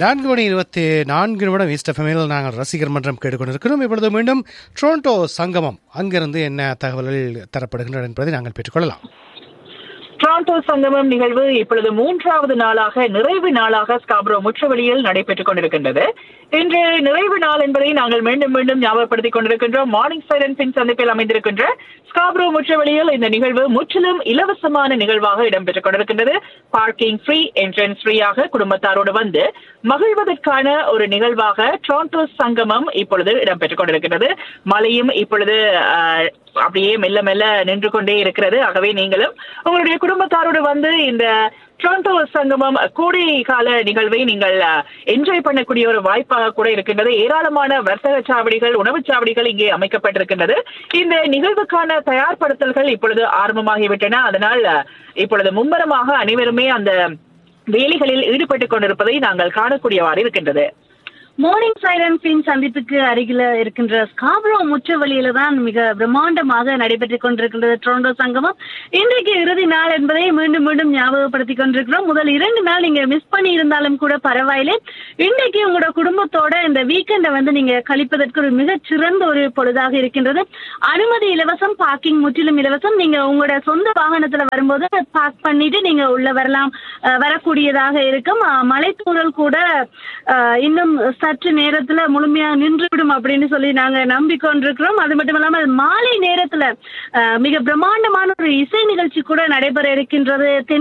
நான்கு மணி இருபத்தி நான்கு நிமிடம் ஈஸ்ட் எஃப்எம்மில் நாங்கள் ரசிகர் மன்றம் கேட்டுக்கொண்டிருக்கிறோம் இப்பொழுது மீண்டும் டொரண்டோ சங்கமம் அங்கிருந்து என்ன தகவல்கள் தரப்படுகின்றன என்பதை நாங்கள் பெற்றுக்கொள்ளலாம் டொராண்டோ சங்கமம் நிகழ்வு இப்பொழுது மூன்றாவது நாளாக நிறைவு நாளாக ஸ்காப்ரோ முற்றவெளியில் நடைபெற்றுக் கொண்டிருக்கின்றது இன்று நிறைவு நாள் என்பதை நாங்கள் மீண்டும் மீண்டும் ஞாபகப்படுத்திக் கொண்டிருக்கின்றோம் மார்னிங் சைலன் பின் சந்திப்பில் அமைந்திருக்கின்ற ஸ்காப்ரோ முற்றவெளியில் இந்த நிகழ்வு முற்றிலும் இலவசமான நிகழ்வாக இடம்பெற்றுக் கொண்டிருக்கின்றது பார்க்கிங் ஃப்ரீ என்ட்ரன்ஸ் ஃப்ரீயாக குடும்பத்தாரோடு வந்து மகிழ்வதற்கான ஒரு நிகழ்வாக டொராண்டோ சங்கமம் இப்பொழுது இடம்பெற்றுக் கொண்டிருக்கின்றது மழையும் இப்பொழுது ஆஹ், அப்படியே மெல்ல மெல்ல நின்று கொண்டே இருக்கிறது ஆகவே நீங்களும் உங்களுடைய குடும்பத்தாரோடு வந்து இந்த டொரண்டோ சங்கமம் கோடை கால நிகழ்வை நீங்கள் என்ஜாய் பண்ணக்கூடிய ஒரு வாய்ப்பாக கூட இருக்கின்றது ஏராளமான வர்த்தக சாவடிகள் உணவுச் சாவடிகள் இங்கே அமைக்கப்பட்டிருக்கின்றது இந்த நிகழ்வுக்கான தயார்படுத்தல்கள் இப்பொழுது ஆரம்பமாகிவிட்டன அதனால் அஹ், இப்பொழுது மும்மரமாக அனைவருமே அந்த வேலைகளில் ஈடுபட்டுக் கொண்டிருப்பதை நாங்கள் காணக்கூடியவாறு இருக்கின்றது மார்னிங் சைரன் பின் சந்திப்புக்கு அருகில இருக்கின்ற ஸ்காப்ரோ முற்றவழியில தான் மிக பிரம்மாண்டமாக நடைபெற்றுக் கொண்டிருக்கின்றது டொரண்டோ சங்கமம் இன்றைக்கு இறுதி நாள் என்பதை மீண்டும் மீண்டும் ஞாபகப்படுத்திக் கொண்டிருக்கிறோம் முதல் இரண்டு நாள் நீங்க மிஸ் பண்ணி இருந்தாலும் கூட பரவாயில்லை இன்றைக்கு உங்களோட குடும்பத்தோட இந்த வீக்கெண்டை வந்து நீங்க கழிப்பதற்கு ஒரு மிகச் சிறந்த ஒரு பொழுதாக இருக்கின்றது அனுமதி இலவசம் பார்க்கிங் முற்றிலும் இலவசம் நீங்க உங்களோட சொந்த வாகனத்துல வரும்போது பார்க் பண்ணிட்டு நீங்க உள்ள வரலாம் அஹ், வரக்கூடியதாக இருக்கும் அஹ், மலைத்தூறல் கூட அஹ், இன்னும் சற்று நேரத்துல முழுமையா நின்றுவிடும் அப்படின்னு சொல்லி நாங்க நம்பிக்கொண்டிருக்கிறோம் அது மட்டும் இல்லாமல் மாலை நேரத்துல அஹ், மிக பிரம்மாண்டமான ஒரு இசை நிகழ்ச்சி கூட நடைபெற இருக்கின்றது தென்